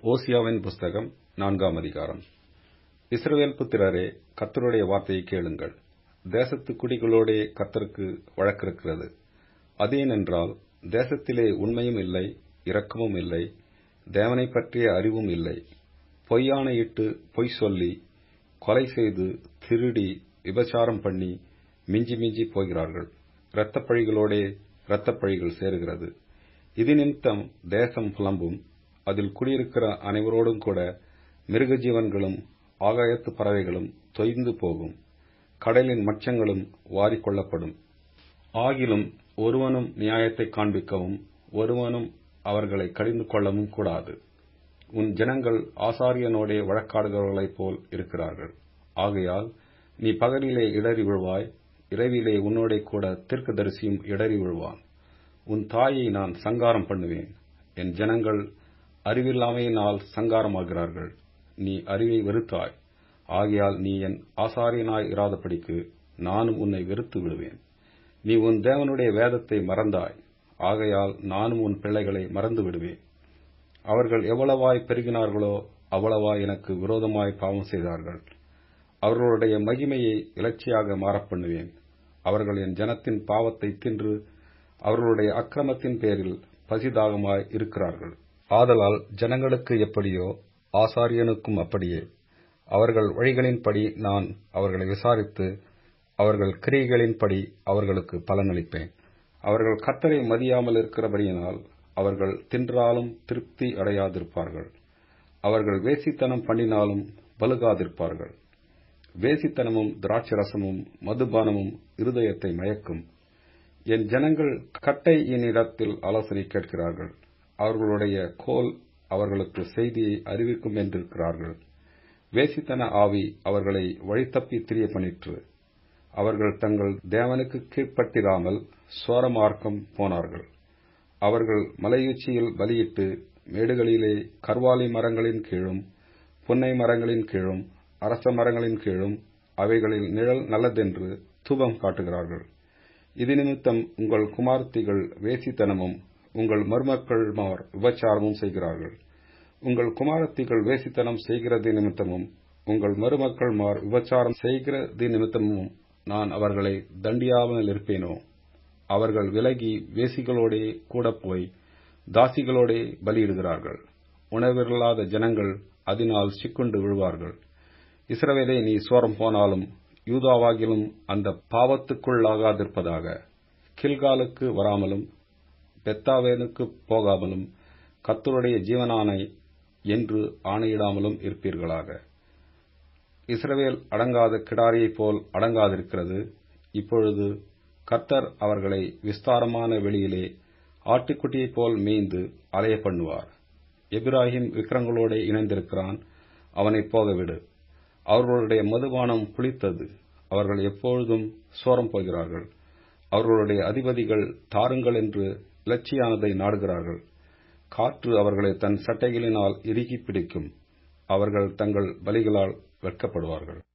ஓசியாவின் புஸ்தகம் நான்காம் அதிகாரம் இஸ்ரவேல் புத்திரரே கர்த்தருடைய வார்த்தையை கேளுங்கள் தேசத்து குடிகளோடே கர்த்தருக்கு வழக்கிருக்கிறது அதேனென்றால் தேசத்திலே உண்மையும் இல்லை இரக்கமும் இல்லை தேவனைப் பற்றிய அறிவும் இல்லை பொய்யாணையிட்டு பொய் சொல்லி கொலை செய்து திருடி விபசாரம் பண்ணி மிஞ்சி மிஞ்சி போகிறார்கள் இரத்தப்பழிகளோடே இரத்தப்பழிகள் சேருகிறது இது நிமித்தம் தேசம் புலம்பும் அதில் குடியிருக்கிற அனைவரோடும் கூட மிருக ஜீவன்களும் ஆகாயத்து பறவைகளும் தொய்ந்து போகும் கடலின் மச்சங்களும் வாரிக்கொள்ளப்படும் ஆகிலும் ஒருவனும் நியாயத்தை காண்பிக்கவும் ஒருவனும் அவர்களை கடிந்து கொள்ளவும் கூடாது உன் ஜனங்கள் ஆசாரியனோடே வழக்காடுகிறவர்களைப் போல் இருக்கிறார்கள் ஆகையால் நீ பகலிலே இடறி விழுவாய் இரவிலே உன்னோடே கூட தீர்க்கதரிசியும் இடறி விழுவான் உன் தாயை நான் சங்காரம் பண்ணுவேன் என் ஜனங்கள் அறிவில்லாமையினால் சங்காரமாகிறார்கள் நீ அறிவை வெறுத்தாய் ஆகையால் நீ என் ஆசாரியனாய் இராதபடிக்கு நானும் உன்னை வெறுத்து விடுவேன் நீ உன் தேவனுடைய வேதத்தை மறந்தாய் ஆகையால் நானும் உன் பிள்ளைகளை மறந்து விடுவேன் அவர்கள் எவ்வளவாய் பெருகினார்களோ அவ்வளவாய் எனக்கு விரோதமாய் பாவம் செய்தார்கள் அவர்களுடைய மகிமையை இலட்சியாக மாறப்பண்ணுவேன் அவர்கள் என் ஜனத்தின் பாவத்தை தின்று அவர்களுடைய அக்கிரமத்தின் பேரில் பசிதாகமாய் இருக்கிறார்கள் ஆதலால் ஜனங்களுக்கு எப்படியோ ஆசாரியனுக்கும் அப்படியே அவர்கள் வழிகளின்படி நான் அவர்களை விசாரித்து அவர்கள் கிரியைகளின்படி அவர்களுக்கு பலனளிப்பேன் அவர்கள் கத்தரை மதியாமல் இருக்கிறபடியினால் அவர்கள் தின்றாலும் திருப்தி அடையாதிருப்பார்கள் அவர்கள் வேசித்தனம் பண்ணினாலும் பலுகாதிருப்பார்கள் வேசித்தனமும் திராட்சரசமும் மதுபானமும் இருதயத்தை மயக்கும் என் ஜனங்கள் கட்டை என்னிடத்தில் ஆலோசனை கேட்கிறார்கள் அவர்களுடைய கோல் அவர்களுக்கு செய்தியை அறிவிக்கும் என்றிருக்கிறார்கள் வேசித்தன ஆவி அவர்களை வழித்தப்பி திரிய பண்ணிற்று அவர்கள் தங்கள் தேவனுக்கு கீழ்ப்பட்டிராமல் சோரமார்க்கம் போனார்கள் அவர்கள் மலையுச்சியில் பலியிட்டு மேடுகளிலே கர்வாலி மரங்களின் கீழும் புன்னை மரங்களின் கீழும் அரச மரங்களின் கீழும் அவைகளில் நிழல் நல்லதென்று தூபம் காட்டுகிறார்கள் இது நிமித்தம் உங்கள் குமார்த்திகள் வேசித்தனமும் உங்கள் மருமக்கள்மார் விபச்சாரமும் செய்கிறார்கள் உங்கள் குமாரத்திகள் வேசித்தனம் செய்கிறது நிமித்தமும் உங்கள் மருமக்கள்மார் விபச்சாரம் செய்கிறது நிமித்தமும் நான் அவர்களை தண்டியாமல் இருப்பேனோ அவர்கள் விலகி வேசிகளோடே கூட போய் தாசிகளோடே பலியிடுகிறார்கள் உணவில்லாத ஜனங்கள் அதனால் சிக்குண்டு விழுவார்கள் இஸ்ரவேலே நீ சோரம் போனாலும் யூதாவாகிலும் அந்த பாவத்துக்குள்ளாகாதிருப்பதாக கில்காலுக்கு வராமலும் பெத்தாவேனுக்கு போகாமலும் கத்தருடைய ஜீவனானை என்று ஆணையிடாமலும் இருப்பீர்களாக இஸ்ரவேல் அடங்காத கிடாரியைப் போல் அடங்காதிருக்கிறது இப்பொழுது கர்த்தர் அவர்களை விஸ்தாரமான வெளியிலே ஆட்டுக்குட்டியைப் போல் மேய்ந்து அலைய பண்ணுவார் எபிராஹிம் விக்கிரங்களோடு இணைந்திருக்கிறான் அவனை போகவிடு அவர்களுடைய மதுபானம் புளித்தது அவர்கள் எப்பொழுதும் சோரம் போகிறார்கள் அவர்களுடைய அதிபதிகள் தாருங்கள் என்று இலட்சியானதை நாடுகிறார்கள் காற்று அவர்களை தன் சட்டைகளினால் இறுகி பிடிக்கும் அவர்கள் தங்கள் பலிகளால் வெட்கப்படுவார்கள்